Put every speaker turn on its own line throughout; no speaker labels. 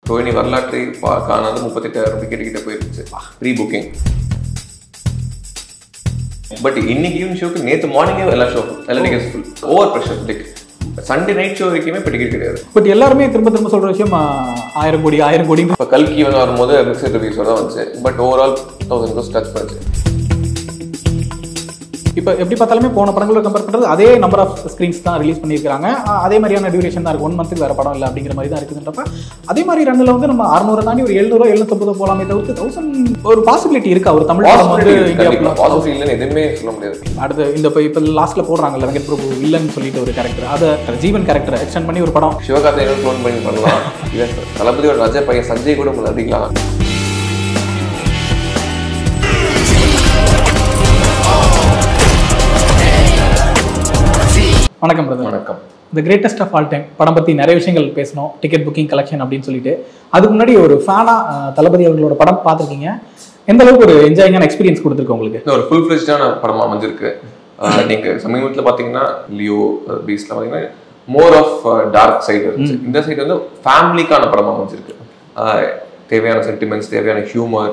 ரோஹினி வரலாற்றை பா- காணாத முப்பத்தெட்டாயிரம் டிக்கெட் கிட்ட போயிருந்துச்சு ப்ரீ புக்கிங் பட் இன்னைக்கு ஈவினிங் ஷோக்கு நேற்று மார்னிங்கே எல்லா ஷோ எல்லா tickets full over pressure like Sunday night show வரைக்குமே இப்போ டிக்கெட் கிடையாது
பட் எல்லாருமே திரும்ப திரும்ப சொல்ற விஷயம் ஆ, ஆயிரம் கோடி ஆயிரம் கோடி
இப்போ கல்கி வந்து வரும்போது மிக்சர் ரிவ்யூஸோட தான் வந்துச்சு but overall thousand crores touch பண்ணுச்சு
இப்போ எப்படி பார்த்தாலுமே போன படங்களோட கம்பேர் பண்ணுறது அதே நம்பர் ஆஃப் ஸ்க்ரீன்ஸ் தான் ரிலீஸ் பண்ணியிருக்காங்க ஆ, அதே மாதிரியான டியூரேஷன் தான் இருக்கு ஒன் மந்த்துக்கு வேற படம் இல்லை அப்படிங்கிற மாதிரி தான் இருக்குதுன்றப்ப அதே மாதிரி ரன்னில் வந்து நம்ம அறுநூறு தாண்டி ஒரு எழுநூறு எழுநூத்தொம்பது போலாமே தவிர்த்து தௌசண்ட் ஒரு பாசிபிலிட்டி இருக்கா ஒரு தமிழ் படம் வந்து இந்தியா full ஆ-
பாசிபிலிட்டி இல்லைன்னு எதுவுமே சொல்ல முடியாது
அடுத்து இந்த இப்போ இப்போ லாஸ்ட்ல போடுறாங்கல்ல வெங்கட் பிரபு வில்லன் சொல்லிட்டு ஒரு கேரக்டர் அதை ஜீவன் கேரக்டர் எக்ஸ்டெண்ட் பண்ணி ஒரு படம்
சிவகார்த்திகேயன் ஃபோன் பண்ணி பண்ணலாம் இல்லை தளபதியோட ரஜா பையன் சஞ்சய் கூட உங்களை அடிக்கலாம்
வணக்கம் பிரதர்
வணக்கம்
இந்த கிரேட்டஸ்ட் ஆஃப் ஆல் டைம் படம் பற்றி நிறைய விஷயங்கள் பேசணும் டிக்கெட் புக்கிங் கலெக்ஷன் அப்படின்னு சொல்லிட்டு அதுக்கு முன்னாடி ஒரு ஃபேனாக தளபதி அவர்களோட படம் பார்த்துருக்கீங்க எந்த அளவுக்கு ஒரு என்ஜாயிங்கான எக்ஸ்பீரியன்ஸ் கொடுத்துருக்கு உங்களுக்கு
இது ஒரு ஃபுல் ஃபிளெஜ்டான படமா அமைஞ்சிருக்கு ஆஹ் நீங்க சமீபத்தில் பார்த்தீங்கன்னா லியோ பீஸ்ல பார்த்தீங்கன்னா மோர் ஆஃப் டார்க் சைடு இருந்துச்சு இந்த சைடு வந்து ஃபேமிலிக்கான படமா அமைஞ்சிருக்கு ஆஹ் தேவையான சென்டிமெண்ட்ஸ் தேவையான ஹியூமர்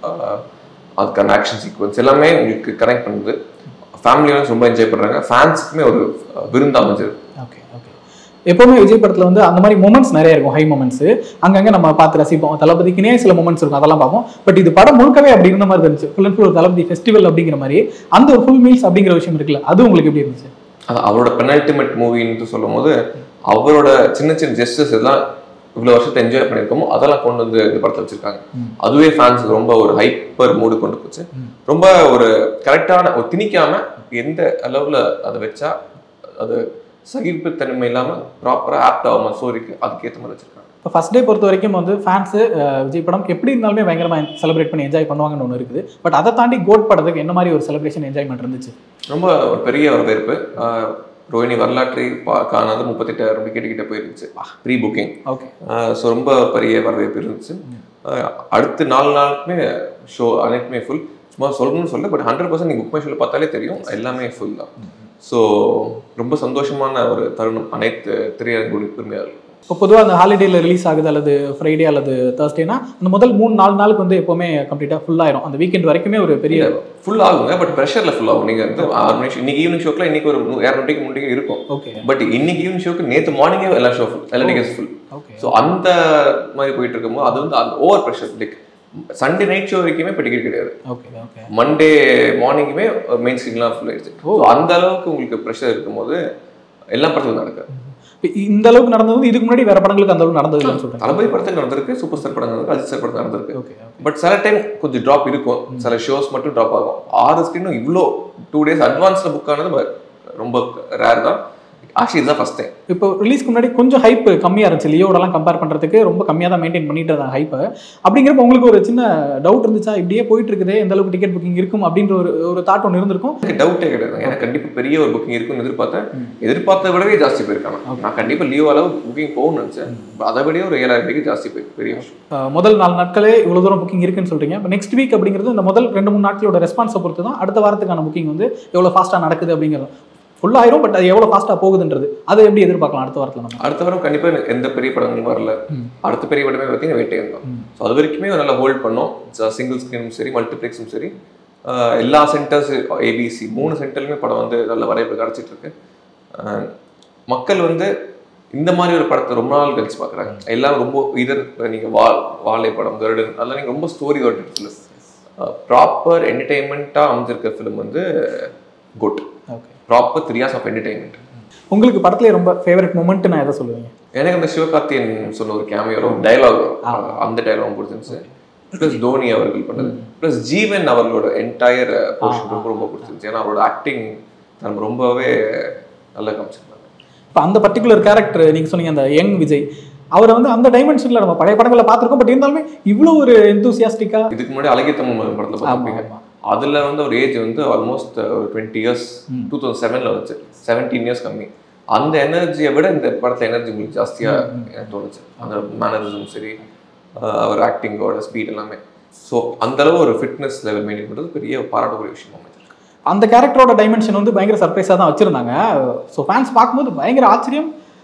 அதுக்கான ஆக்ஷன் சீக்வன்ஸ் எல்லாமே உங்களுக்கு கனெக்ட் பண்ணுது ஃபேமிலியோட ரொம்ப என்ஜாய் பண்றாங்க ஃபேன்ஸுக்குமே ஒரு அஹ், விருந்து அமைஞ்சிருக்கு
ஓகே ஓகே எப்பவுமே விஜய் படத்தில் வந்து அந்த மாதிரி மூமெண்ட்ஸ் நிறைய இருக்கும் ஹை மூமெண்ட்ஸ் அங்கங்கே நம்ம பார்த்து ரசிப்போம் தளபதிக்குனே சில மூமெண்ட்ஸ் இருக்கும் அதெல்லாம் பார்ப்போம் பட் இது படம் முழுக்கவே அப்படி இருந்த மாதிரி இருந்துச்சு ஃபுல் அண்ட் ஃபுல் ஒரு தளபதி ஃபெஸ்டிவல் அப்படிங்கிற மாதிரி அந்த ஒரு ஃபுல் மீல்ஸ் அப்படிங்கிற விஷயம் இருக்குல்ல அது உங்களுக்கு எப்படி இருந்துச்சு
அது அவரோட பெனல்டிமேட் மூவின்னு சொல்லும் போது அவரோட சின்ன சின்ன ஜெஸ்டர்ஸ் எல்லாம் இவ்வளவு வருஷத்தை என்ஜாய் பண்ணியிருக்கோமோ அதெல்லாம் கொண்டு வந்து இந்த படத்தை வச்சிருக்காங்க அதுவே ஃபேன்ஸுக்கு ரொம்ப ஒரு ஹைப்பர் மூடு கொண்டு போச்சு ரொம்ப ஒரு கரெக்டான ஒரு திணிக்காம எந்த அளவுல அதை வச்சா அது சகிப்புத்தன்மை இல்லாம ப்ராப்பரா ஆப்ட் ஆகும் ஸ்டோரிக்கு அதுக்கேற்ற மாதிரி வச்சிருக்காங்க
இப்போ ஃபர்ஸ்ட் டே பொறுத்த வரைக்கும் வந்து ஃபேன்ஸு விஜய் படம் எப்படி இருந்தாலுமே பயங்கரமாக செலிப்ரேட் பண்ணி என்ஜாய் பண்ணுவாங்கன்னு ஒன்று இருக்குது பட் அதை தாண்டி கோட் படத்துக்கு என்ன மாதிரி ஒரு செலிப்ரேஷன் என்ஜாய்மெண்ட் இருந்துச்சு
ரொம்ப ஒரு பெரிய வரவேற்பு ஆஹ் ரோஹினி வரலாற்றை பா- காணாத முப்பத்தெட்டாயிரம் டிக்கெட் கிட்ட போயிருந்துச்சு ப்ரீ புக்கிங்
ஓகே
ஸோ ரொம்ப பெரிய வரவேற்பு இருந்துச்சு அஹ் அடுத்த நாலு நாளுக்குமே ஷோ அனைத்துமே ஃபுல் சும்மா சொல்லணும்னு சொல்ல பட் ஹண்ட்ரட் பர்சன்ட் நீங்கள் புக் மை ஷோவில் பார்த்தாலே தெரியும் எல்லாமே ஃபுல் தான் ஸோ ரொம்ப சந்தோஷமான ஒரு தருணம் அனைத்து திரையரங்கு உரிமையாளர்கள்
இப்போ பொதுவாக அந்த ஹாலிடேல ரிலீஸ் ஆகுது அல்லது ஃப்ரைடே அல்லது தேர்ஸ்டேனா அந்த முதல் மூணு நாலு நாளுக்கு வந்து எப்போவுமே கம்ப்ளீட்டாக ஃபுல் ஆயிரும் அந்த வீக்கெண்ட் வரைக்குமே ஒரு பெரிய
ஃபுல் ஆகுங்க பட் ப்ரெஷரில் ஃபுல் ஆகும் நீங்கள் வந்து ஆறு மணி show- இன்னைக்கு ஈவினிங் ஷோக்கில் இன்னைக்கு ஒரு இரநூறு டிக்கெட் மூணு ticket இருக்கும்
ஓகே
பட் இன்னைக்கு ஈவினிங் ஷோக்கு நேற்று மார்னிங்கே எல்லா ஷோ ஃபுல் எல்லா டிக்கெட்ஸ் ஃபுல்
ஓகே
ஸோ அந்த மாதிரி போயிட்டு இருக்கும்போது அது வந்து அந்த over pressure like Sunday night show வரைக்குமே இப்போ டிக்கெட் கிடையாது
ஓகே ஓகே
மண்டே மார்னிங்குமே மெயின் ஸ்க்ரீன்லாம் ஃபுல் ஆயிடுச்சு ஸோ அந்த அளவுக்கு உங்களுக்கு ப்ரெஷர் இருக்கும்போது எல்லா படத்துக்கும் நடக்குது
இப்போ இந்த அளவுக்கு நடந்தது வந்து இதுக்கு முன்னாடி வேற படங்களுக்கு அந்த அளவுக்கு நடந்தது இல்லைன்னு சொல்றேன்
தளபதி படத்துக்கு நடந்திருக்கு சூப்பர் ஸ்டார் படம் நடந்திருக்கு அஜித் சார் படம் நடந்திருக்கு
ஓகே
பட் சில டைம் கொஞ்சம் ட்ராப் இருக்கும் சில ஷோஸ் மட்டும் ட்ராப் ஆகும் ஆறு ஸ்க்ரீனும் இவ்வளோ டூ டேஸ் அட்வான்ஸில் புக் ஆனது but ரொம்ப ரேர் தான் ஆக்சுவலி இதுதான் ஃபஸ்ட் டைம்
இப்போ ரிலீஸ்க்கு முன்னாடி கொஞ்சம் ஹைப் கம்மியாக இருந்துச்சு லியோடலாம் கம்பேர் பண்ணுறதுக்கு ரொம்ப கம்மியாக தான் மெயின்டைன் பண்ணிட்டு இருந்தாங்க ஹைப்பை அப்படிங்கிறப்ப உங்களுக்கு ஒரு சின்ன டவுட் இருந்துச்சா இப்படியே போயிட்டு இருக்குதே எந்த அளவுக்கு டிக்கெட் புக்கிங் இருக்கும் அப்படின்ற ஒரு ஒரு தாட் ஒன்று இருந்திருக்கும்
எனக்கு டவுட்டே கிடையாது எனக்கு கண்டிப்பாக பெரிய ஒரு புக்கிங் இருக்கும்னு எதிர்பார்த்தேன் எதிர்பார்த்த விடவே ஜாஸ்தி போயிருக்காங்க நான் கண்டிப்பாக லியோ அளவு புக்கிங் போகணும்னு நினச்சேன் அதை விட ஒரு ஏழாயிரம் டிக்கெட் ஜாஸ்தி போயிருக்கு பெரிய விஷயம்
அஹ் முதல் நாலு நாட்களே இவ்வளோ தூரம் புக்கிங் இருக்குன்னு சொல்றீங்க இப்போ நெக்ஸ்ட் வீக் அப்படிங்கிறது இந்த முதல் ரெண்டு மூணு நாட்களோட ரெஸ்பான்ஸை பொறுத்து தான் அடுத்த வாரத்துக்கான புக்கிங் வந்து எவ்வளோ ஃபாஸ்ட்டாக நடக்குது அப்படிங்கிறது ஃபுல் ஆயிரும் பட் அது எவ்வளோ ஃபாஸ்ட்டாக போகுதுன்றது அதை எப்படி எதிர்பார்க்கலாம் அடுத்த வாரத்தில் நம்ம
அடுத்த வாரம் கண்டிப்பாக எந்த பெரிய படங்களும் வரல அடுத்த பெரிய படமே பார்த்தீங்கன்னா வேட்டையன் தான் ஸோ அது வரைக்குமே நல்லா ஹோல்ட் பண்ணோம் சிங்கிள் ஸ்க்ரீனும் சரி மல்டிப்ளெக்ஸும் சரி ஆஹ் எல்லா சென்டர்ஸ் ஏபிசி மூணு சென்டர்லையுமே படம் வந்து நல்ல வரவேற்பு கிடச்சிட்டு இருக்கு ஆஹ் மக்கள் வந்து இந்த மாதிரி ஒரு படத்தை ரொம்ப நாள் கழிச்சு பார்க்குறாங்க எல்லாம் ரொம்ப இதர் நீங்கள் வா வாழை படம் கருடன் அதெல்லாம் நீங்கள் ரொம்ப ஸ்டோரி ஓரியன்ட் ஃபிலிம் ப்ராப்பர் என்டர்டெயின்மெண்ட்டாக அமைஞ்சிருக்க ஃபிலிம் வந்து good
okay
proper three hours of entertainment
உங்களுக்கு படத்துலேயே ரொம்ப ஃபேவரட் மூமெண்ட் நான் எதை சொல்லுவீங்க
எனக்கு அந்த சிவகார்த்தியன் சொன்ன ஒரு கேமியோ டைலாக் அந்த டைலாக் பிடிச்சிருந்துச்சு ப்ளஸ் தோனி அவர்கள் பண்ணது ப்ளஸ் ஜீவன் அவர்களோட என்டையர் போர்ஷன் ரொம்ப ரொம்ப பிடிச்சிருந்துச்சு ஏன்னா அவரோட ஆக்டிங் நம்ம ரொம்பவே நல்லா காமிச்சிருந்தாங்க
இப்போ அந்த பர்டிகுலர் கேரக்டர் நீங்கள் சொன்னீங்க அந்த யங் விஜய் அவரை வந்து அந்த டைமென்ஷனில் நம்ம பழைய படங்களை பார்த்துருக்கோம் பட் இருந்தாலுமே இவ்வளோ ஒரு எந்தூசியாஸ்டிக்காக
இதுக்கு முன்னாடி அழகிய தமிழ் மகன் படத்துல பார்த்துருப்பீங்க அதுல வந்து ஒரு ஏஜ் வந்து ஆல்மோஸ்ட் ஒரு டுவெண்ட்டி இயர்ஸ் டூ தௌசண்ட் செவன்ல வந்துச்சு செவன்டீன் இயர்ஸ் கம்மி அந்த எனர்ஜியை விட இந்த படத்துல எனர்ஜி உங்களுக்கு ஜாஸ்தியா எனக்கு தோணுச்சு அந்த மேனரிசம் சரி ஆஹ் அவர் ஆக்டிங்கோட ஸ்பீட் எல்லாமே ஸோ அந்த அளவு ஒரு ஃபிட்னஸ் லெவல் மெயின்டைன் பண்றது பெரிய பாராட்டக்கூடிய விஷயம் அமைஞ்சிருக்கு
அந்த கேரக்டரோட டைமென்ஷன் வந்து பயங்கர சர்ப்ரைஸாக தான் வச்சுருந்தாங்க ஸோ ஃபேன்ஸ் பார்க்கும்போது பயங்கர ஆச்சரியம்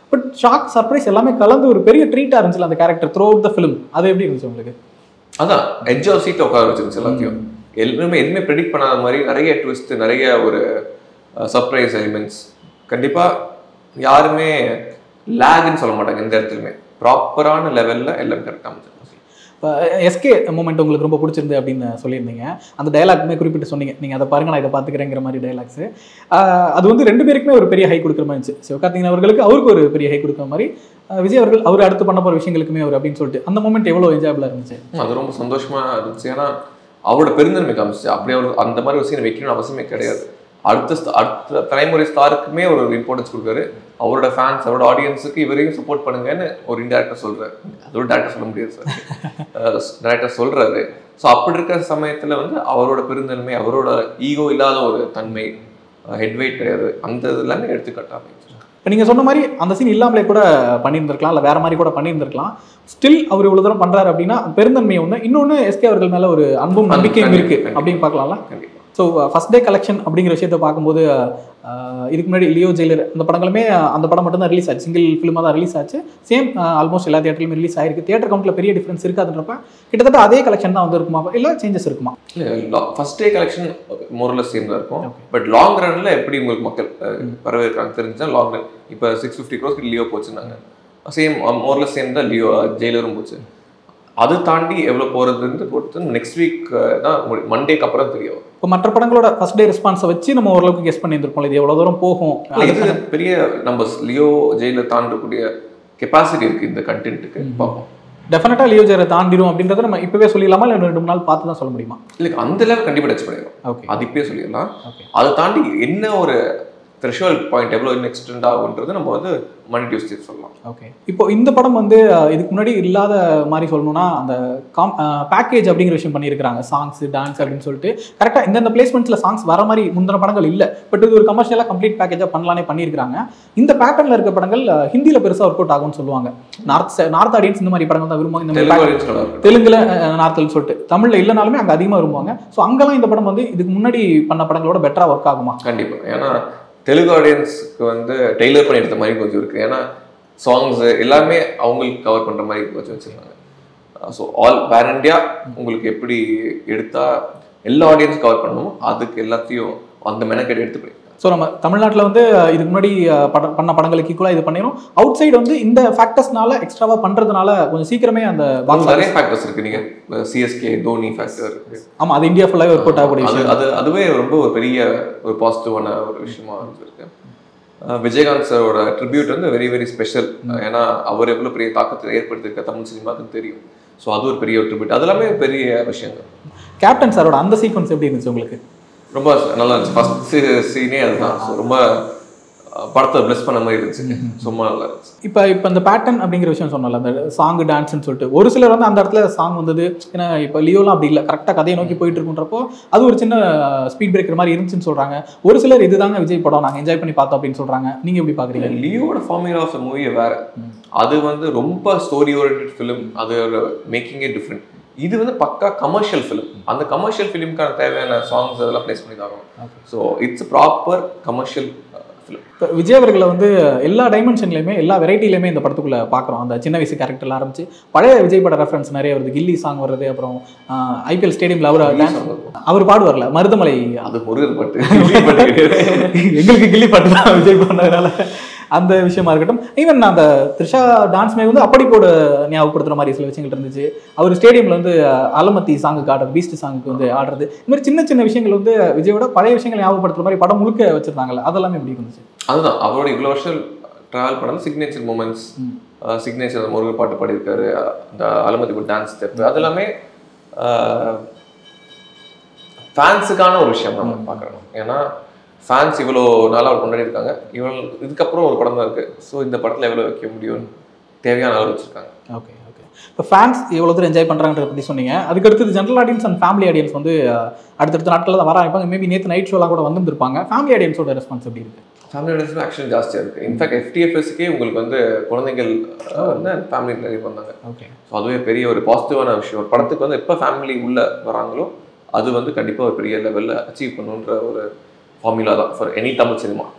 பட் ஷாக் சர்ப்ரைஸ் எல்லாமே கலந்து ஒரு பெரிய ட்ரீட்டாக இருந்துச்சு அந்த character throughout the film அது எப்படி இருந்துச்சு உங்களுக்கு
அதான் எட்ஜ் ஆஃப் சீட்டில் உட்கார வச்சிருந்துச்சு எல்லாத்தையும் எல்லாமே எதுவுமே ப்ரெடிக்ட் பண்ணாத மாதிரி நிறைய ட்விஸ்ட் நிறைய ஒரு சர்ப்ரைஸ் எலிமெண்ட்ஸ் கண்டிப்பா யாருமே லேக்னு சொல்ல மாட்டாங்க எந்த இடத்துலையுமே ப்ராப்பரான லெவல்ல எல்லாம் கரெக்டாக அமைச்சிருந்துச்சு
இப்போ எஸ்கே மூமெண்ட் உங்களுக்கு ரொம்ப பிடிச்சிருந்து அப்படின்னு சொல்லியிருந்தீங்க அந்த டைலாக்மே குறிப்பிட்டு சொன்னீங்க நீங்கள் அதை பாருங்க நான் இதை பார்த்துக்கிறேங்கிற மாதிரி டைலாக்ஸ் அது வந்து ரெண்டு பேருக்குமே ஒரு பெரிய ஹை கொடுக்குற மாதிரி இருந்துச்சு சிவகார்த்திகேயன் அவர்களுக்கு அவருக்கு ஒரு பெரிய ஹை கொடுக்குற மாதிரி ஆஹ் விஜய் அவர்கள் அவர் அடுத்து பண்ண போகிற விஷயங்களுக்குமே அவர் அப்படின்னு சொல்லிட்டு அந்த மூமெண்ட் எவ்வளோ என்ஜாயபிளாக இருந்துச்சு
அது ரொம்ப சந்தோஷமா இருந்துச்சு ஏன்னா அவரோட பெருந்தன்மை காமிச்சு அப்படி அவர் அந்த மாதிரி ஒரு சீன் வைக்கணும்னு அவசியமே கிடையாது அடுத்த sta- அடுத்த தலைமுறை ஸ்டாருக்குமே ஒரு இம்பார்ட்டன்ஸ் கொடுக்குறாரு அவரோட ஃபேன்ஸ் அவரோட ஆடியன்ஸுக்கு இவரையும் சப்போர்ட் பண்ணுங்கன்னு ஒரு இன்டேரக்டர் சொல்றாரு அதோட டேரக்டர் சொல்ல முடியாது சார் டேரக்டர் சொல்றாரு ஸோ அப்படி இருக்கிற சமயத்துல வந்து அவரோட பெருந்தன்மை அவரோட ஈகோ இல்லாத ஒரு தன்மை ஹெட் வெயிட் கிடையாது அந்த இது எல்லாமே எடுத்துக்காட்டாம
இப்போ நீங்கள் சொன்ன மாதிரி அந்த சீன் இல்லாமலே கூட பண்ணியிருந்திருக்கலாம் இல்லை வேற மாதிரி கூட பண்ணியிருந்திருக்கலாம் ஸ்டில் அவர் இவ்வளோ தூரம் பண்ணுறாரு அப்படின்னா பெருந்தன்மை ஒன்று இன்னொன்று எஸ்கே அவர்கள் மேலே ஒரு அன்பும் நம்பிக்கையும்
கண்டிப்பா,
இருக்கு
கண்டிப்பா.
அப்படின்னு பார்க்கலாம்ல
கண்டிப்பா
ஸோ ஃபர்ஸ்ட் டே கலெக்ஷன் அப்படிங்கிற விஷயத்த பார்க்கும்போது அஹ், இதுக்கு முன்னாடி லியோ ஜெயிலர் அந்த படங்களுமே அஹ், அந்த படம் மட்டும் தான் ரிலீஸ் ஆச்சு சிங்கிள் ஃபிலிமாக தான் ரிலீஸ் ஆச்சு சேம் ஆல்மோஸ்ட் எல்லா தியேட்டர்லையும் ரிலீஸ் ஆயிருக்கு தியேட்டர் கவுண்ட்ல பெரிய டிஃபரன்ஸ் இருக்காதுன்றப்ப கிட்டத்தட்ட அதே கலெக்ஷன் தான் வந்து இருக்குமா இல்லை சேஞ்சஸ் இருக்குமா
இல்ல ஃபர்ஸ்ட் டே கலெக்ஷன் மோரல சேம் தான் இருக்கும்
Okay.
பட் லாங் ரன்ல எப்படி உங்களுக்கு மக்கள் அஹ், வரவேற்கிறாங்க தெரிஞ்சா லாங் ரன் இப்போ சிக்ஸ் ஃபிஃப்டி க்ரோஸ்க்கு லியோ போச்சுன்னாங்க சேம் மோரல சேம் தான் லியோ ஜெயிலரும் போச்சு அது தாண்டி எவ்வளோ போகிறதுன்னு பொறுத்து நெக்ஸ்ட் வீக் தான் மண்டேக்கு அப்புறம் தெரியும்
இப்போ மற்ற படங்களோட ஃபர்ஸ்ட் டே ரெஸ்பான்ஸை வச்சு நம்ம ஓரளவுக்கு கெஸ் பண்ணியிருந்திருப்போம் இது எவ்வளோ தூரம் போகும்
இல்ல, இது பெரிய நம்ம லியோ ஜெயிலர் தாண்டக்கூடிய கெப்பாசிட்டி இருக்கு இந்த கண்டென்ட்டுக்கு பார்ப்போம்
டெஃபினட்டாக லியோ ஜெயரை தாண்டிடும் அப்படின்றத நம்ம இப்போவே சொல்லிடலாமா இல்லை ரெண்டு மூணு நாள் பார்த்து தான் சொல்ல முடியுமா
இல்லை அந்த லெவல் கண்டிப்பாக டச் பண்ணிடும்
ஓகே
அது இப்பயே சொல்லிடலாம்
ஓகே
அதை தாண்டி என்ன ஒரு த்ரெஷோல் பாயிண்ட் எவ்வளோ எக்ஸ்டெண்ட் ஆகுன்றது நம்ம வந்து மணி டியூஸ்டே சொல்லலாம்
ஓகே இப்போ இந்த படம் வந்து அஹ், இதுக்கு முன்னாடி இல்லாத மாதிரி சொல்லணும்னா அந்த காம் பேக்கேஜ் அப்படிங்கிற விஷயம் பண்ணியிருக்காங்க சாங்ஸ் டான்ஸ் அப்படின்னு சொல்லிட்டு கரெக்டாக இந்தந்த பிளேஸ்மெண்ட்ஸில் சாங்ஸ் வர மாதிரி முந்தின படங்கள் இல்லை பட் இது ஒரு கமர்ஷியலாக கம்ப்ளீட் பேக்கேஜாக பண்ணலானே பண்ணியிருக்காங்க இந்த பேட்டர்னில் இருக்க படங்கள் அஹ், ஹிந்தியில பெருசாக ஒர்க் அவுட் ஆகும்னு சொல்லுவாங்க நார்த் நார்த் ஆடியன்ஸ் இந்த மாதிரி படங்கள் தான் விரும்புவாங்க இந்த மாதிரி
தெலுங்கு
package-
audience நல்லா இருக்கும்.
தெலுங்குல நார்த்தல் சொல்லிட்டு தமிழ்ல இல்லைனாலுமே அங்கே அதிகமாக விரும்புவாங்க ஸோ அங்கெல்லாம் இந்த படம் வந்து இதுக்கு முன்னாடி பண்ண படங்களோட பெட்டராக ஒர்க் ஆகுமா
கண்டிப்பா ஏன்னா தெலுங்கு ஆடியன்ஸ்க்கு வந்து டெய்லர் பண்ணி எடுத்த மாதிரி கொஞ்சம் இருக்கு ஏன்னா சாங்ஸ் எல்லாமே அவங்களுக்கு கவர் பண்ற மாதிரி கொஞ்சம் வச்சிருக்காங்க ஸோ ஆல் பேர் இண்டியா உங்களுக்கு எப்படி எடுத்தா எல்லா ஆடியன்ஸ் கவர் பண்ணணுமோ அதுக்கு எல்லாத்தையும் அந்த மெனக்கெட் எடுத்து பண்ணிருக்காங்க
ஸோ நம்ம தமிழ்நாட்டில் வந்து அஹ், இதுக்கு முன்னாடி அஹ், படம் பண்ண படங்களுக்கு ஈக்குவலாக இது பண்ணிடும் அவுட் சைடு வந்து இந்த ஃபேக்டர்ஸ்னால எக்ஸ்ட்ராவாக பண்ணுறதுனால கொஞ்சம் சீக்கிரமே அந்த பாக்ஸ்
நிறைய ஃபேக்டர்ஸ் இருக்கு நீங்க சிஎஸ்கே தோனி ஃபேக்டர் இருக்கு
ஆமாம் அது இந்தியா ஃபுல்லாகவே ஒர்க் அவுட் ஆகக்கூடிய
அது
விஷயம்
அது அதுவே ரொம்ப ஒரு பெரிய ஒரு பாசிட்டிவான ஒரு விஷயமா இருந்திருக்கு அஹ் விஜயகாந்த் சாரோட ட்ரிபியூட் வந்து வெரி வெரி ஸ்பெஷல் ஏன்னா அவர் எவ்வளவு பெரிய தாக்கத்தை ஏற்படுத்தியிருக்க தமிழ் சினிமாவுக்கு தெரியும் ஸோ அது ஒரு பெரிய ஒரு ட்ரிபியூட் அது எல்லாமே பெரிய விஷயங்கள்
கேப்டன் சாரோட அந்த சீக்வன்ஸ் எப்படி இருந்துச்சு உங்களுக்கு
ரொம்ப நல்லா இருந்துச்சு ஃபர்ஸ்ட் சீனே அதுதான் So ரொம்ப அஹ், படத்தை பிளஸ் பண்ண மாதிரி இருந்துச்சு சும்மா நல்லா இருந்துச்சு
இப்போ இப்போ இந்த பேட்டர்ன் அப்படிங்கிற விஷயம் சொன்னல அந்த சாங் டான்ஸ்னு சொல்லிட்டு ஒரு சிலர் வந்து அந்த இடத்துல சாங் வந்தது ஏன்னா இப்போ லியோலாம் அப்படி இல்லை கரெக்டாக கதையை நோக்கி போயிட்டு இருக்குன்றப்போ அது ஒரு சின்ன ஸ்பீட் பிரேக்கர் மாதிரி இருந்துச்சுன்னு சொல்கிறாங்க ஒரு சிலர் இதுதாங்க விஜய் படம் நாங்கள் என்ஜாய் பண்ணி பார்த்தோம் அப்படின்னு சொல்கிறாங்க நீங்கள் எப்படி பார்க்குறீங்க
லியோட ஃபார்முலா ஆஃப் மூவியே வேற அது வந்து ரொம்ப ஸ்டோரி ஓரியன்ட் ஃபிலிம் அதோட மேக்கிங்கே டிஃப்ரெண்ட் இது வந்து பக்கா கமர்ஷியல் ஃபிலிம் அந்த கமர்ஷியல் ஃபிலிம்க்கான தேவையான சாங்ஸ் அதெல்லாம் ப்ளேஸ் பண்ணி தரோம் so it's proper commercial film
இப்போ விஜய் அவர்களை வந்து எல்லா டைமென்ஷன்லையுமே எல்லா வெரைட்டிலையுமே இந்த படத்துக்குள்ள பார்க்குறோம் அந்த சின்ன வயசு கேரக்டர்ல ஆரம்பிச்சு பழைய விஜய் பட ரெஃபரன்ஸ் நிறைய வருது கில்லி சாங் வருது அப்புறம் ஐபிஎல் ஸ்டேடியம்ல அவர் டான்ஸ் அவர் பாடுவார்ல மருதமலை
அது முருகன் பாட்டு விஜய் பாட்டு கிடையாது.
எங்களுக்கு கில்லி பாட்டு தான் விஜய் பண்ணதுனால அந்த விஷயமா இருக்கட்டும் ஈவன் அந்த த்ரிஷா டான்ஸ் மே வந்து அப்படி போட ஞாபகப்படுத்துற மாதிரி சில விஷயங்கள் இருந்துச்சு அவர் ஸ்டேடியம்ல வந்து அஹ், அலமத்தி சாங்குக்கு ஆடுறது பீஸ்ட் சாங்குக்கு வந்து ஆடுறது இந்த மாதிரி சின்ன சின்ன விஷயங்கள் வந்து விஜயோட பழைய விஷயங்களை ஞாபகப்படுத்துற மாதிரி படம் முழுக்க வச்சிருந்தாங்கல்ல அதெல்லாமே எப்படி இருந்துச்சு
அதுதான் அவரோட இவ்வளோ வருஷம் ட்ராவல் பண்ணது சிக்னேச்சர் மூமெண்ட்ஸ் சிக்னேச்சர் முருகன் பாட்டு பாடியிருக்காரு அந்த அலமதி டான்ஸ் ஸ்டெப் அது எல்லாமே ஃபேன்ஸுக்கான ஒரு விஷயம் நம்ம பார்க்கணும் ஏன்னா ஃபேன்ஸ் இவ்வளோ நாளாக அவர் கொண்டாடி இருக்காங்க இவ்வளோ இதுக்கப்புறம் ஒரு படம் தான் இருக்கு ஸோ இந்த படத்தில் எவ்வளோ வைக்க முடியும்னு தேவையான அளவு வச்சிருக்காங்க
ஓகே ஓகே இப்போ ஃபேன்ஸ் எவ்வளோ தூரம் என்ஜாய் பண்ணுறாங்கன்றத பற்றி சொன்னீங்க அதுக்கு அடுத்தது general audience and family audience வந்து அஹ், அடுத்தடுத்த நாட்களில் தான் வர ஆரம்பிப்பாங்க மேபி நேற்று நைட் ஷோலாம் கூட வந்திருப்பாங்க ஃபேமிலி ஆடியன்ஸோட ரெஸ்பான்ஸ் எப்படி இருக்கு
ஃபேமிலி ஆடியன்ஸும் ஆக்சுவலி ஜாஸ்தியாக இருக்குது இன்ஃபேக்ட் எஃப்டிஎஃப்எஸ்க்கே உங்களுக்கு வந்து குழந்தைகள் அஹ், வந்து ஃபேமிலி நிறைய வந்தாங்க
ஓகே
ஸோ அதுவே பெரிய ஒரு பாசிட்டிவான விஷயம் ஒரு படத்துக்கு வந்து எப்போ ஃபேமிலி உள்ள வராங்களோ அது வந்து கண்டிப்பாக ஒரு பெரிய லெவலில் அச்சீவ் பண்ணுன்ற ஒரு ஃபார்முலா தான் for any Tamil cinema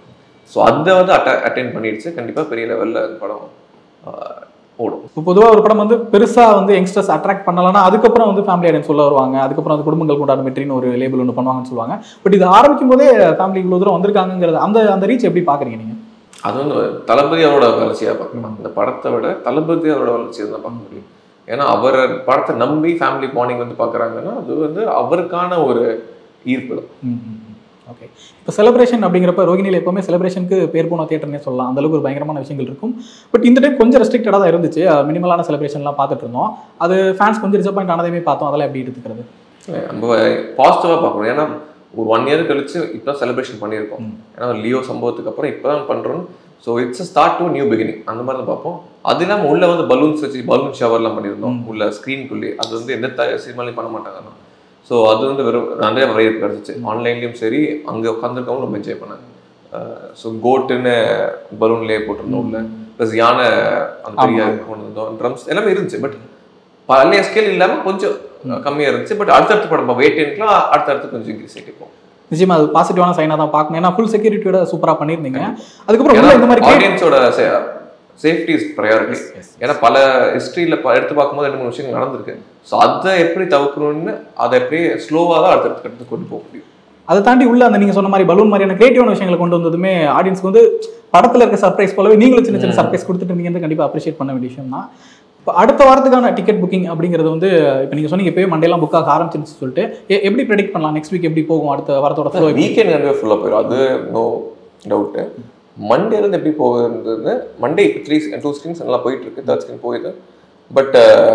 so அதை வந்து அட்ட அட்டென்ட் பண்ணிடுச்சு கண்டிப்பாக பெரிய லெவலில் அந்த படம் ஆஹ், ஓடும்
இப்போ பொதுவாக ஒரு படம் வந்து பெருசாக வந்து யங்ஸ்டர்ஸ் அட்ராக்ட் பண்ணலன்னா அதுக்கப்புறம் வந்து ஃபேமிலி ஆடியன்ஸ் சொல்ல வருவாங்க அதுக்கப்புறம் வந்து குடும்பங்கள் கொண்டாட வெற்றின்னு ஒரு லேபிள் ஒன்று பண்ணுவாங்கன்னு சொல்லுவாங்க பட் இது ஆரம்பிக்கும் போதே ஃபேமிலி இவ்வளோ தூரம் வந்திருக்காங்கிறது அந்த அந்த ரீச் எப்படி பார்க்குறீங்க நீங்கள்
அது வந்து தளபதி அவரோட வளர்ச்சியாக பார்க்கலாம் இந்த படத்தை விட தளபதி அவரோட வளர்ச்சியை தான் பார்க்க முடியும் ஏன்னா அவர் படத்தை நம்பி ஃபேமிலி பாண்டிங் வந்து பார்க்குறாங்கன்னா அது வந்து அவருக்கான ஒரு ஈர்ப்பு தான்
ஓகே இப்போ செலிப்ரேஷன் அப்படிங்கிறப்ப ரோகிணியில் எப்பவுமே செலிப்ரேஷனுக்கு பேர் போன தியேட்டர்னே சொல்லலாம் அந்த அளவுக்கு ஒரு பயங்கரமான விஷயங்கள் இருக்கும் பட் இந்த டைம் கொஞ்சம் ரெஸ்ட்ரிக்டடாக தான் இருந்துச்சு மினிமலான செலிப்ரேஷன்லாம் பார்த்துட்டு இருந்தோம் அது ஃபேன்ஸ் கொஞ்சம் டிசப்பாயிண்ட் ஆனதையுமே பார்த்தோம் அதெல்லாம் எப்படி எடுத்துக்கிறது
நம்ம பாசிட்டிவாக பார்க்கணும் ஏன்னா ஒரு ஒன் இயர் கழிச்சு இப்போ செலிப்ரேஷன் பண்ணியிருக்கோம் ஏன்னா ஒரு லியோ சம்பவத்துக்கு அப்புறம் இப்போ தான் பண்ணுறோம் so it's start to new beginning அந்த மாதிரி தான் பார்ப்போம் அது இல்லாமல் உள்ள வந்து பலூன்ஸ் வச்சு பலூன் ஷவர்லாம் பண்ணியிருந்தோம் உள்ள ஸ்க்ரீன்குள்ளே அது வந்து எந்த த சினிமாலையும் பண்ண மாட்டாங்க ஸோ அது வந்து வெறும் நிறைய வரவேற்பு கிடச்சிச்சு ஆன்லைன்லேயும் சரி அங்கே உட்காந்துருக்கவங்க ரொம்ப என்ஜாய் பண்ணாங்க ஸோ கோட்டுன்னு பலூன்லேயே போட்டிருந்தோம் உள்ள ப்ளஸ் யானை அந்த பெரிய கொண்டு வந்தோம் ட்ரம்ஸ் எல்லாமே இருந்துச்சு பட் பழைய ஸ்கேல் இல்லாமல் கொஞ்சம் கம்மியாக இருந்துச்சு பட் அடுத்தடுத்து படம் வெயிட்லாம் அடுத்தடுத்து கொஞ்சம் இன்க்ரீஸ் ஆகிட்டு
நிச்சயமா அது பாசிட்டிவான சைனாக தான் பார்க்கணும் ஏன்னா ஃபுல் செக்யூரிட்டியோட சூப்பராக பண்ணியிருந்தீங்க அதுக்கப்புறம் உள்ள இந்த மாதிரி create-
ஆடியன்ஸோட சேஃப்டி இஸ் ப்ரையாரிட்டி ஏன்னா பல ஹிஸ்ட்ரியில் எடுத்து பார்க்கும்போது ரெண்டு மூணு விஷயங்கள் நடந்திருக்கு ஸோ அதை எப்படி தவிர்க்கணும்னு அதை எப்படி ஸ்லோவாக தான் அடுத்தடுத்து கட்டத்துக்கு கொண்டு போக முடியும்
அதை தாண்டி உள்ள அந்த நீங்க சொன்ன மாதிரி பலூன் மாதிரியான கிரியேட்டிவான விஷயங்களை கொண்டு வந்ததுமே ஆடியன்ஸ்க்கு வந்து படத்துல இருக்க சர்ப்ரைஸ் போலவே நீங்களும் சின்ன சின்ன சர்ப்ரைஸ் கொடுத்துட்டு நீங்க கண்டிப்பா அப்ரிஷியேட் பண்ண வேண்டிய விஷயம் தான் இப்போ அடுத்த வாரத்துக்கான டிக்கெட் புக்கிங் அப்படிங்கிறது வந்து இப்போ நீங்க சொன்னீங்க இப்போயே மண்டேலாம் புக் ஆக ஆரம்பிச்சிருச்சு சொல்லிட்டு எ- எப்படி ப்ரெடிக்ட் பண்ணலாம் நெக்ஸ்ட் வீக் எப்படி போகும் அடுத்த வாரத்தோட flow எப்படி?
வீக்கெண்ட் கண்டிப்பாக ஃபுல்லாக போயிடும் அது நோ டவுட்டு மண்டேலேருந்து எப்படி போகுது மண்டே இப்போ த்ரீ டூ ஸ்க்ரீன்ஸ் நல்லா போயிட்டு இருக்கு தேர்ட் ஸ்க்ரீன் போகுது but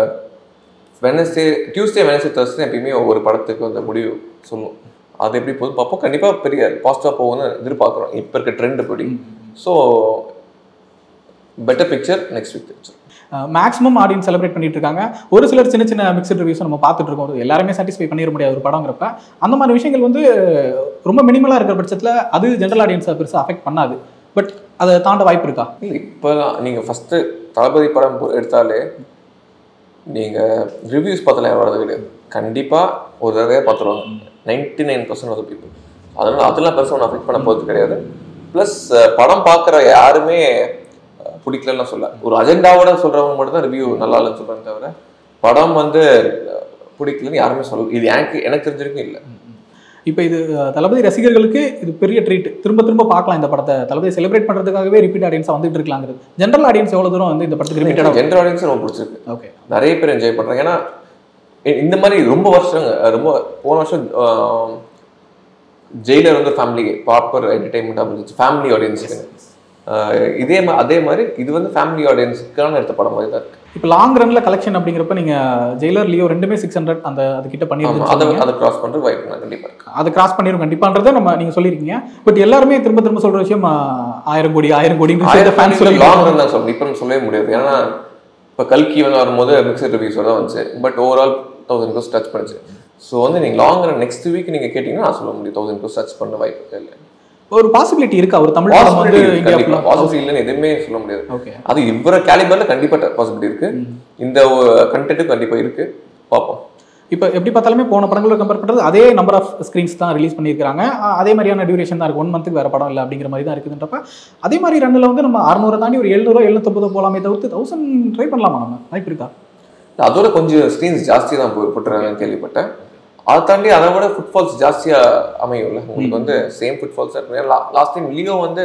Wednesday Tuesday Wednesday Thursday எப்பயுமே ஒவ்வொரு படத்துக்கு அந்த முடிவு சொல்லும் அது எப்படி போகுது பார்ப்போம் கண்டிப்பாக பெரிய பாசிட்டிவாக போகும்னு எதிர்பார்க்குறோம் இப்போ இருக்க ட்ரெண்ட் படி so better picture next week picture
maximum audience celebrate பண்ணிட்டு இருக்காங்க ஒரு சிலர் சின்ன சின்ன மிக்சட் ரிவ்யூஸ் நம்ம பார்த்துட்டு இருக்கோம் அது எல்லாருமே சாட்டிஸ்ஃபை பண்ணிட முடியாது ஒரு படங்கிறப்ப அந்த மாதிரி விஷயங்கள் வந்து ரொம்ப மினிமலாக இருக்கிற பட்சத்தில் அது ஜென்ரல் ஆடியன்ஸை பெருசாக அஃபெக்ட் பண்ணாது பட் அதை தாண்ட வாய்ப்பு இருக்கா
இல்லை இப்போ நீங்கள் ஃபஸ்ட்டு தளபதி படம் போ- எடுத்தாலே நீங்கள் ரிவ்யூஸ் பார்த்தாலே வர்றது கிடையாது கண்டிப்பாக ஒரு தடவை பார்த்துருவாங்க ninety nine percent of people அதனால் அதெல்லாம் பெருசாக ஒன்று அஃபெக்ட் பண்ண போகிறது கிடையாது ப்ளஸ் படம் பார்க்குற யாருமே அஹ், பிடிக்கலன்னு சொல்ல ஒரு அஜெண்டாவோட சொல்கிறவங்க மட்டும் தான் ரிவ்யூ நல்லா இல்லைன்னு சொல்கிறாங்க தவிர படம் வந்து அஹ், பிடிக்கலன்னு யாருமே சொல்ல இது எனக்கு எனக்கு தெரிஞ்சிருக்கும் இல்லை
இப்போ இது அஹ், தளபதி ரசிகர்களுக்கு இது பெரிய ட்ரீட் திரும்ப திரும்ப பார்க்கலாம் இந்த படத்தை தளபதி செலிப்ரேட் பண்ணுறதுக்காகவே ரிப்பீட் ஆடியன்ஸாக வந்துட்டு இருக்காங்கிறது ஜென்ரல் ஆடியன்ஸ் எவ்வளோ தூரம் வந்து இந்த படத்துக்கு ரிப்பீட்டடாக
ஜென்ரல் ஆடியன்ஸ் ரொம்ப பிடிச்சிருக்கு
ஓகே
நிறைய பேர் என்ஜாய் பண்றாங்க ஏன்னா இ- இந்த மாதிரி ரொம்ப வருஷங்க ரொம்ப போன வருஷம் ஜெயிலர் வந்து ஃபேமிலி ப்ராப்பர் என்டர்டைன்மெண்ட் இருந்துச்சு ஃபேமிலி ஆடியன்ஸுக்கு இதே மா அதே மாதிரி இது வந்து ஃபேமிலி ஆடியன்ஸுக்கான எடுத்த படம் மாதிரி தான் இருக்கு
இப்போ லாங் ரன்ல கலெக்ஷன் அப்படிங்கிறப்ப நீங்க ஜெயிலர் லியோ ரெண்டுமே சிக்ஸ் ஹண்ட்ரட் அந்த அது கிட்ட
ஆமா,
பண்ணிருந்து
அதை அதை கிராஸ் பண்றது வாய்ப்பு நான் கண்டிப்பா இருக்கு
அதை கிராஸ் பண்ணிரும் கண்டிப்பான்றதை நம்ம நீங்க சொல்லியிருக்கீங்க பட் எல்லாருமே திரும்ப திரும்ப சொல்ற விஷயம் ஆஹ், ஆயிரம் கோடி ஆயிரம் கோடி ஃபேன்ஸ் சொல்லி
லாங் ரன் தான் சொல்லணும் இப்போ சொல்லவே முடியாது ஏன்னா இப்போ கல்கி வந்து வரும்போது மிக்சட் ரிவ்யூஸ் தான் வந்துச்சு but overall thousand crores touch பண்ணுச்சு ஸோ வந்து நீங்கள் லாங் ரன் நெக்ஸ்ட் வீக் நீங்கள் கேட்டிங்கன்னா நான் சொல்ல முடியும் தௌசண்ட் க்ரோஸ் டச் பண்ண வாய்ப்பு இல்லை
ஒரு பாசிபிலிட்டி இருக்கா ஒரு தமிழ் படம் வந்து இந்தியா
கண்டிப்பா பாசிபிலிட்டி இல்லைன்னு எதுவுமே சொல்ல முடியாது
ஓகே
அது இவர கேலிபர்ல கண்டிப்பா பாசிபிலிட்டி இருக்கு இந்த கண்டென்ட்டும் கண்டிப்பா இருக்கு பார்ப்போம்
இப்போ எப்படி பார்த்தாலுமே போன படங்களோட கம்பேர் பண்ணுறது அதே நம்பர் ஆஃப் ஸ்க்ரீன்ஸ் தான் ரிலீஸ் பண்ணியிருக்காங்க அஹ் அதே மாதிரியான டியூரேஷன் தான் இருக்கு ஒன் மந்த்துக்கு வேற படம் இல்லை அப்படிங்கிற மாதிரி தான் இருக்குதுன்றப்ப அதே மாதிரி ரன்னில் வந்து நம்ம அறுநூறு தாண்டி ஒரு எழுநூறு எழுநூத்தொம்பது போலாமே தவிர்த்து தௌசண்ட் ட்ரை பண்ணலாமா நம்ம வாய்ப்பு இருக்கா
அதோட கொஞ்சம் ஸ்க்ரீன்ஸ் ஜாஸ்தி தான் போய் போட்டுருக்காங்கன்னு கேள்விப்பட்டேன் அதை தாண்டி அதை விட ஃபுட்ஃபால்ஸ் ஜாஸ்தியா அமையும்ல உங்களுக்கு வந்து சேம் ஃபுட்ஃபால்ஸ் இருக்கும் லாஸ்ட் டைம் லியோ வந்து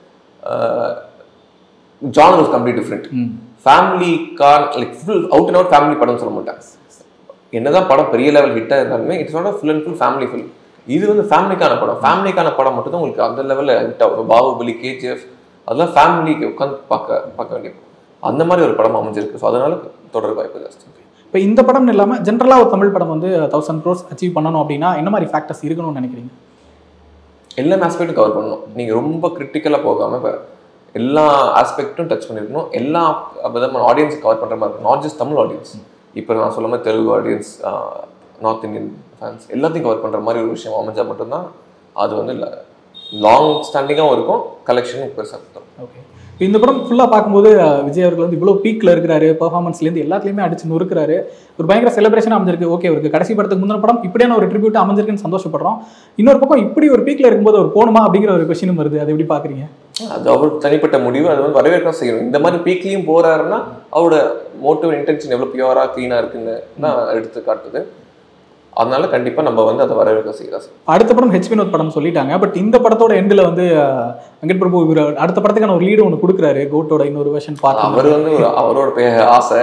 ஜான் was complete different family car like full out and out family படம்னு சொல்ல மாட்டேன் என்னதான் படம் பெரிய லெவல் ஹிட்டாக இருந்தாலுமே it's not full and full family film இது வந்து ஃபேமிலிக்கான படம் ஃபேமிலிக்கான படம் மட்டும் தான் உங்களுக்கு அந்த லெவலில் ஹிட் ஆகும் பாகுபலி கேஜிஎஃப் அதெல்லாம் ஃபேமிலிக்கு உட்காந்து பார்க்க பார்க்க வேண்டிய படம். அந்த மாதிரி ஒரு படம் அமைஞ்சிருக்கு ஸோ அதனால தொடர் வாய்ப்பு ஜாஸ்தி
இப்போ இந்த படம் இல்லாமல் ஜென்ரலாக ஒரு தமிழ் படம் வந்து தௌசண்ட் க்ரோஸ் அச்சீவ் பண்ணணும் அப்படின்னா என்ன மாதிரி ஃபேக்டர்ஸ் இருக்கணும்னு நினைக்கிறீங்க
எல்லா ஆஸ்பெக்ட்டும் கவர் பண்ணணும் நீங்கள் ரொம்ப கிரிட்டிக்கலாக போகாமல் இப்போ எல்லா ஆஸ்பெக்ட்டும் டச் பண்ணிருக்கணும் எல்லா விதமான ஆடியன்ஸ் கவர் பண்ணுற மாதிரி இருக்கும் நாட் ஜஸ்ட் தமிழ் ஆடியன்ஸ் இப்போ நான் சொல்ல மாதிரி Telugu audience north Indian fans எல்லாத்தையும் கவர் பண்ணுற மாதிரி ஒரு விஷயம் அமைஞ்சால் மட்டும்தான் அது வந்து லாங் ஸ்டாண்டிங்காகவும் இருக்கும் கலெக்ஷனும் பெருசாக இருக்கும்
ஓகே இப்போ இந்த படம் ஃபுல்லாக பார்க்கும்போது அஹ், விஜய் அவர்கள் வந்து இவ்வளோ பீக்கில் இருக்கிறாரு பெர்ஃபார்மன்ஸ்லேருந்து எல்லாத்துலேயுமே அடிச்சு நொறுக்கிறாரு ஒரு பயங்கர செலிப்ரேஷன் அமைஞ்சிருக்கு ஓகே அவருக்கு கடைசி படத்துக்கு முந்தின படம் இப்படியான ஒரு ட்ரிபியூட் அமைஞ்சிருக்குன்னு சந்தோஷப்படுறோம் இன்னொரு பக்கம் இப்படி ஒரு பீக்கில் இருக்கும்போது அவர் போகணுமா அப்படிங்கிற ஒரு கொஸ்டினும் வருது அது எப்படி பார்க்குறீங்க
அது அவர் தனிப்பட்ட முடிவு அது வந்து வரவேற்க செய்யணும் இந்த மாதிரி பீக்லையும் போறாருன்னா அவரோட மோட்டிவ் இன்டென்ஷன் எவ்வளவு பியூரா க்ளீனா இருக்குன்னு தான் எடுத்து காட்டுது அதனால கண்டிப்பா நம்ம வந்து அதை வரவேற்க செய்யலாம்
அடுத்த படம் ஹெச் வினோத் படம் சொல்லிட்டாங்க பட் இந்த படத்தோட எண்டில் வந்து அஹ், வெங்கட் பிரபு இவர் அடுத்த படத்துக்கான ஒரு லீடு ஒன்று கொடுக்குறாரு கோட்டோட இன்னொரு வெர்ஷன் பார்த்து
அவர் வந்து ஒரு அவரோட பே- ஆசை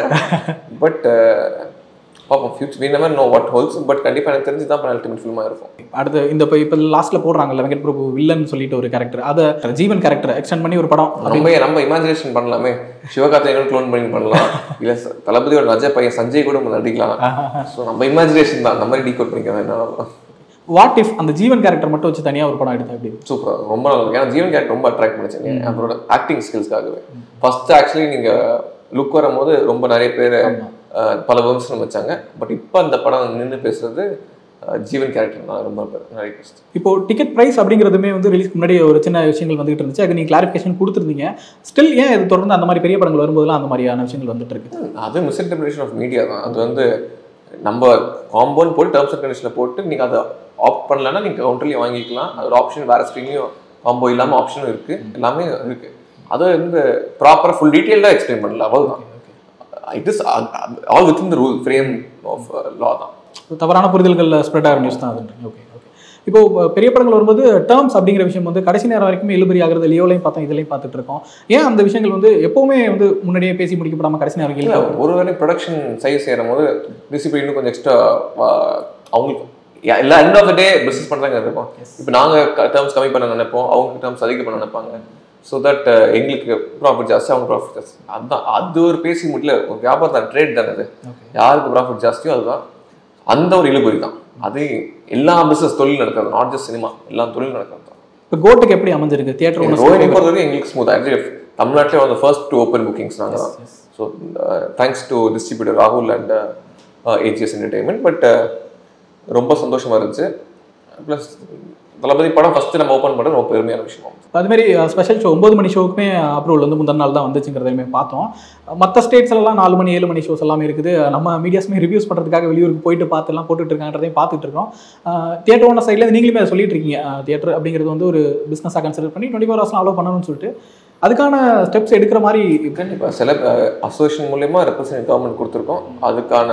பட் பார்ப்போம் future we never know what holds but கண்டிப்பா எனக்கு தெரிஞ்சு தான் அல்டிமேட் ஃபிலிமா இருக்கும்
அடுத்து இந்த இப்போ இப்போ லாஸ்ட்ல போடுறாங்கல்ல வெங்கட் பிரபு வில்லன் சொல்லிட்டு ஒரு கேரக்டர் அதை ஜீவன் கேரக்டர் எக்ஸ்டெண்ட் பண்ணி ஒரு படம்
நம்ம நம்ம இமேஜினேஷன் பண்ணலாமே சிவகார்த்திகேயன் க்ளோன் பண்ணி பண்ணலாம் இல்ல ச- தளபதியோட நஜ பையன் சஞ்சய் கூட நம்ம நடிக்கலாம் ஸோ நம்ம இமேஜினேஷன் தான் அந்த மாதிரி டீகோட் பண்ணிக்கலாம் என்ன
வாட் இஃப் அந்த ஜீவன் கேரக்டர் மட்டும் வச்சு தனியா ஒரு படம் எடுத்தா எப்படி
சூப்பர் ரொம்ப நல்லா இருக்கும் ஏன்னா ஜீவன் கேரக்டர் ரொம்ப அட்ராக்ட் பண்ணிச்சு அவரோட ஆக்டிங் ஸ்கில்ஸ்க்காகவே ஃபர்ஸ்ட் ஆக்சுவலி நீங்க லுக் வரும்போது ரொம்ப நிறைய பேர் அஹ், பல விமர்சனம் வச்சாங்க பட் இப்போ அந்த படம் நின்று பேசுறது அஹ், ஜீவன் கேரக்டர் தான் ரொம்ப பேர் நிறைய பேசுது
இப்போ டிக்கெட் பிரைஸ் அப்படிங்கிறதுமே வந்து ரிலீஸ்க்கு முன்னாடி ஒரு சின்ன விஷயங்கள் வந்துகிட்டு இருந்துச்சு அது நீங்க கிளாரிஃபிகேஷன் கொடுத்துருந்தீங்க ஸ்டில் ஏன் இது தொடர்ந்து அந்த மாதிரி பெரிய படங்கள் வரும்போதெல்லாம் அந்த மாதிரியான விஷயங்கள் வந்துட்டு இருக்கு
அது மிஸ்இன்டர்பிரேஷன் ஆஃப் மீடியா தான் அது வந்து நம்ம காம்பவுண்ட் போட்டு டேர்ம்ஸ் அண்ட் கண்டிஷனில் போட்டு நீங்கள் அதை ஆப்ட் பண்ணலன்னா நீங்கள் கவுண்டர்லேயும் வாங்கிக்கலாம் அது ஒரு ஆப்ஷன் வேறு ஸ்க்ரீன்லையும் காம்போ இல்லாமல் ஆப்ஷனும் இருக்குது எல்லாமே இருக்குது அதை வந்து ப்ராப்பராக ஃபுல் டீட்டெயிலாக எக்ஸ்பிளைன் பண்ணல அவ்வளோதான் it is all with the rule frame of law தான்
தவறான புரிதல்கள் ஸ்ப்ரெட் ஆகிற நியூஸ் தான் அது ஓகே ஓகே இப்போ அஹ், பெரிய படங்கள் வரும்போது டேர்ம்ஸ் அப்படிங்கிற விஷயம் வந்து கடைசி நேரம் வரைக்கும் இழுபறி ஆகிறது லியோலையும் பார்த்தோம் இதுலையும் பார்த்துட்டு இருக்கோம் ஏன் அந்த விஷயங்கள் வந்து எப்பவுமே வந்து முன்னாடியே பேசி முடிக்கப்படாம கடைசி நேரம்
இல்லை
வரைக்கும்
ஒரு வேளை ப்ரொடக்ஷன் சைஸ் சேரும் போது டிசிப்ளின் இன்னும் கொஞ்சம் எக்ஸ்ட்ரா அவங்களுக்கு யா- எல்லா end of the day business பண்ணுறாங்க இருக்கும் இப்போ நாங்கள் டேர்ம்ஸ் கம்மி பண்ண நினைப்போம் அவங்க டேர்ம்ஸ் அதிகம் பண்ண நினைப்பாங்க ஸோ தட் எங்களுக்கு ப்ராஃபிட் ஜாஸ்தி அவங்க ப்ராஃபிட் ஜாஸ்தி அதுதான் அது ஒரு பேசி முடியல ஒரு வியாபாரம் தான் ட்ரேட் தானே அது யாருக்கு ப்ராஃபிட் ஜாஸ்தியோ அதுதான் அந்த ஒரு இழுபறி தான் அது எல்லா பிஸ்னஸ் தொழில் நடக்கிறது நாட் ஜஸ்ட் சினிமா எல்லா தொழில் நடக்கிறது தான்
இப்போ கோட்டுக்கு எப்படி அமைஞ்சிருக்கு தியேட்டர்
ரோஹினி பொறுத்த வரைக்கும் எங்களுக்கு ஸ்மூத் ஆக்சுவலி தமிழ்நாட்டிலே வந்து ஃபர்ஸ்ட் டு ஓப்பன் புக்கிங்ஸ் நாங்கள் தான் ஸோ தேங்க்ஸ் டு டிஸ்ட்ரிபியூட்டர் ராகுல் அண்ட் ஏஜிஎஸ் என்டர்டைன்மெண்ட் பட் ரொம்ப சந்தோஷமா இருந்துச்சு ப்ளஸ் தளபதி படம் ஃபர்ஸ்ட் நம்ம ஓப்பன் பண்ணுறது ரொம்ப பெருமையான விஷயம்
அதுமாரி ஸ்பெஷல் ஷோ ஒன்பது மணி ஷோவுக்குமே அப்ரூவல் வந்து முந்தின நாள் தான் வந்துச்சுங்கிறதையுமே பார்த்தோம் மற்ற ஸ்டேட்ஸ்லாம் நாலு மணி ஏழு மணி ஷோஸ் எல்லாமே இருக்குது நம்ம மீடியாஸ்மே ரிவ்யூஸ் பண்ணுறதுக்காக வெளியூருக்கு போயிட்டு பார்த்துலாம் போட்டுட்டு இருக்காங்கன்றதையும் பார்த்துட்டு இருக்கோம் தியேட்டர் ஓனர் சைடில் நீங்களுமே அதை சொல்லிட்டு இருக்கீங்க தியேட்டர் அப்படிங்கிறது வந்து ஒரு பிஸ்னஸாக கன்சிடர் பண்ணி டுவெண்ட்டி ஃபோர் ஹவர்ஸ்லாம் அலோவ் பண்ணணும்னு சொல்லிட்டு அதுக்கான ஸ்டெப்ஸ் எடுக்கிற மாதிரி
கண்டிப்பாக சில அசோசியேஷன் மூலயமா ரெப்ரசன்ட் கவர்மெண்ட் கொடுத்துருக்கோம் அதுக்கான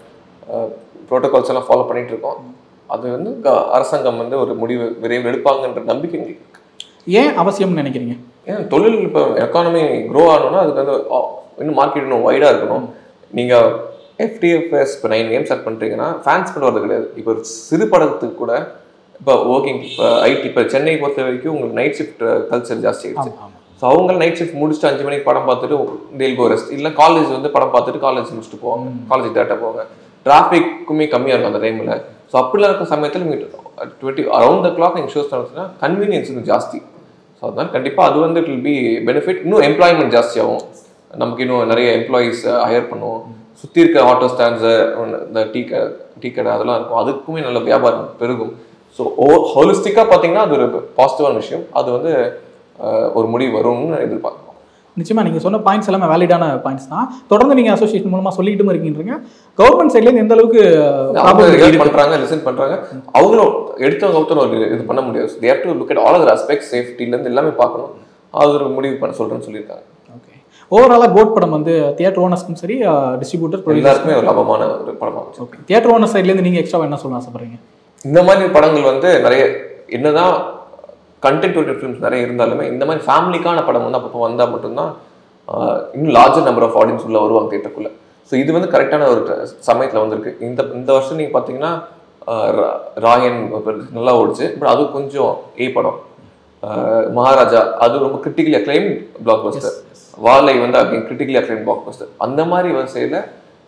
ப்ரோட்டோகால்ஸ் எல்லாம் ஃபாலோ பண்ணிட்டு இருக்கோம் அது வந்து க- அரசாங்கம் வந்து ஒரு முடிவு விரைவில் எடுப்பாங்கன்ற நம்பிக்கை எங்களுக்கு இருக்கு.
ஏன் அவசியம்னு நினைக்கிறீங்க
ஏன் தொழில் இப்போ எக்கானமி க்ரோ ஆகணும்னா அதுக்கு வந்து ஆ, இன்னும் மார்க்கெட் இன்னும் வைடாக இருக்கணும் நீங்கள் எஃப்டிஎஃப்எஸ் இப்போ நைன் கேம் ஸ்டார்ட் பண்ணுறீங்கன்னா ஃபேன்ஸ் கொண்டு வரது கிடையாது இப்போ ஒரு சிறு படத்துக்கு கூட இப்போ ஒர்க்கிங் இப்போ ஐடி இப்போ சென்னை பொறுத்த வரைக்கும் உங்களுக்கு நைட் ஷிஃப்ட் கல்ச்சர் ஜாஸ்தி ஆயிடுச்சு ஸோ அவங்க நைட் ஷிஃப்ட் முடிச்சுட்டு அஞ்சு மணிக்கு படம் பார்த்துட்டு டெய்லி கோ ரெஸ்ட் இல்லை காலேஜ் வந்து படம் பார்த்துட்டு காலேஜ் முடிச்சுட்டு போவாங்க காலேஜ் டேட்டா போவாங்க டிராஃபிக்குமே கம்மியாக இருக்கும் அந்த டைமில் ஸோ அப்படிலாம் இருக்க சமயத்தில் நீங்கள் டுவெண்ட்டி அரௌண்ட் த கிளாக் நீங்கள் ஷோஸ் நடத்துனா கன்வீனியன்ஸ் வந்து ஜாஸ்தி ஸோ அதனால கண்டிப்பாக அது வந்து இட் வில் பி பெனிஃபிட் இன்னும் எம்ப்ளாய்மெண்ட் ஜாஸ்தியாகும் நமக்கு இன்னும் நிறைய எம்ப்ளாயீஸ் ஹையர் பண்ணுவோம் சுற்றி இருக்க ஆட்டோ ஸ்டாண்ட்ஸு இந்த டீ கடை டீ கடை அதெல்லாம் இருக்கும் அதுக்குமே நல்ல வியாபாரம் பெருகும் ஸோ ஓ ஹோலிஸ்டிக்காக பார்த்தீங்கன்னா அது ஒரு பாசிட்டிவான விஷயம் அது வந்து அஹ், ஒரு முடிவு வரும்னு எதிர்பார்க்கிறோம்
நிச்சயமா நீங்க சொன்ன பாயிண்ட்ஸ் எல்லாமே வேலிடான பாயிண்ட்ஸ் தான் தொடர்ந்து நீங்க அசோசியேஷன் மூலமா சொல்லிட்டும் இருக்கீங்க கவர்மெண்ட் சைட்ல இருந்து எந்த அளவுக்கு
அவங்க
probability
ரியாக்ட்
இருக்கு?
பண்றாங்க லிசன் பண்றாங்க அவங்களும் எடுத்தவங்க ஒருத்தர் ஒரு இது பண்ண முடியாது they have to look at all other aspect சேஃப்டில இருந்து எல்லாமே பார்க்கணும் அது ஒரு முடிவு பண்ண சொல்றேன்னு சொல்லியிருக்காங்க
ஓகே ஓவராலாக கோட் படம் வந்து தியேட்டர் ஓனர்ஸ்க்கும் சரி டிஸ்ட்ரிபியூட்டர்
எல்லாருக்குமே ஒரு லாபமான ஒரு படமா இருந்துச்சு
ஓகே தியேட்டர் ஓனர் சைட்லேருந்து நீங்கள் எக்ஸ்ட்ரா என்ன சொல்ல ஆசைப்படுறீங்க
இந்த மாதிரி படங்கள் வந்து நிறைய என்னதான் கண்டென்ட் ஓரியன்ட் ஃபிலிம்ஸ் நிறைய இருந்தாலுமே இந்த மாதிரி ஃபேமிலிக்கான படம் வந்து அப்பப்போ வந்தால் மட்டும்தான் ஆஹ், இன்னும் லார்ஜர் நம்பர் ஆஃப் ஆடியன்ஸ் உள்ள வருவாங்க தேட்டருக்குள்ள ஸோ இது வந்து கரெக்டான ஒரு சமயத்தில் வந்திருக்கு இந்த இந்த வருஷம் நீங்கள் பார்த்தீங்கன்னா ஆஹ், ரா- ராயன் ஒரு நல்லா ஓடிச்சு பட் அது கொஞ்சம் ஏ படம் ஆஹ், மகாராஜா அது ரொம்ப கிரிட்டிக்கலி அக்ளைம் பிளாக் பஸ்டர் வாலை வந்து again critically acclaim blockbuster அந்த மாதிரி வரிசையில்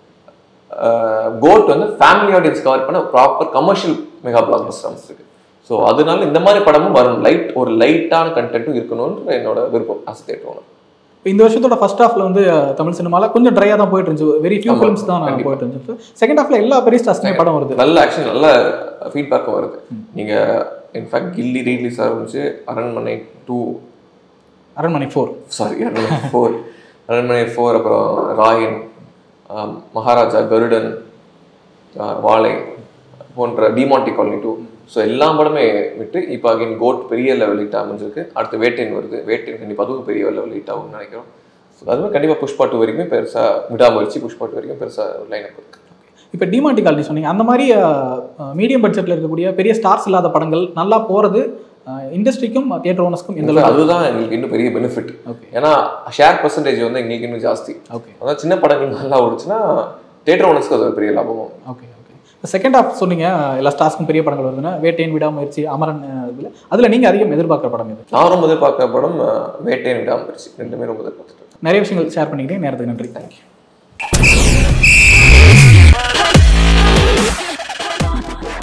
கோட் வந்து ஃபேமிலி ஆடியன்ஸ் கவர் பண்ண proper commercial mega blockbuster இருக்கு ஸோ அதனால இந்த மாதிரி படமும் வரும் லைட் ஒரு லைட்டான கண்டென்ட்டும் இருக்கணும்னு என்னோட விருப்பம் அஸ் தேட்டர் ஓனர்
இப்போ இந்த வருஷத்தோட ஃபர்ஸ்ட் ஹாஃப்ல வந்து அஹ், தமிழ் சினிமால கொஞ்சம் ட்ரையாக தான் போயிட்டு இருந்துச்சு வெரி ஃபியூ
ஆமா,
ஃபிலிம்ஸ் தான்
கண்டிப்பா.
போயிட்டு இருந்துச்சு செகண்ட் ஹாஃப்ல எல்லா பெரிய ஸ்டார்ஸ்மே படம் வருது
நல்ல ஆக்ஷன் நல்ல ஃபீட்பேக்கும் வருது நீங்க இன்ஃபேக்ட் கில்லி ரீலீஸ் ஆரம்பிச்சு Aranmanai two
Aranmanai four
sorry Aranmanai four Aranmanai four அப்புறம் ராயன் ஆம், மகாராஜா கருடன் ஆ, வாழை போன்ற டிமாண்டி காலனி டூ ஸோ எல்லா படமே விட்டு இப்போ அகைன் கோட் பெரிய லெவல் ஹிட் அமைஞ்சிருக்கு அடுத்து வேட்டைன் வருது வேட்டைன் கண்டிப்பாக அதுவும் பெரிய லெவல் ஹிட் ஆகும்னு நினைக்கிறோம் ஸோ அதுவும் கண்டிப்பாக புஷ்பா டூ வரைக்குமே பெருசாக விடாமுயற்சி புஷ்பா டூ வரைக்கும் பெருசாக லைன் அப் இருக்கு
இப்போ டிமாண்டி காலனி சொன்னீங்க அந்த மாதிரி மீடியம் பட்ஜெட்டில் இருக்கக்கூடிய பெரிய ஸ்டார்ஸ் இல்லாத படங்கள் நல்லா போகிறது இண்டஸ்ட்ரிக்கும் தியேட்டர் ஓனர்ஸ்க்கும் எந்த அளவுக்கு
அதுதான் எங்களுக்கு இன்னும் பெரிய பெனிஃபிட்
ஓகே
ஏன்னா ஷேர் பர்சன்டேஜ் வந்து எங்களுக்கு இன்னும் ஜாஸ்தி
ஓகே
அதான் சின்ன படங்கள் நல்லா ஓடுச்சுன்னா தேட்டர் ஓனர்ஸ்க்கு அது ஒரு பெரிய லாபமும்
ஓகே ஓகே செகண்ட் ஹாஃப் சொன்னீங்க எல்லா ஸ்டார்ஸ்க்கும் பெரிய படங்கள் வருதுன்னா வேட்டையன் விடாமுயற்சி அமரன் இதில் அதில் நீங்கள் அதிகம் எதிர்பார்க்குற படம் எது
நான் ரொம்ப எதிர்பார்க்க படம் அஹ், வேட்டையன் விடாமுயற்சி ரெண்டுமே ரொம்ப எதிர்பார்த்துட்டு இருக்கேன்.
நிறைய விஷயங்கள் ஷேர் பண்ணிக்கிட்டே நேரத்துக்கு நன்றி தேங்க்யூ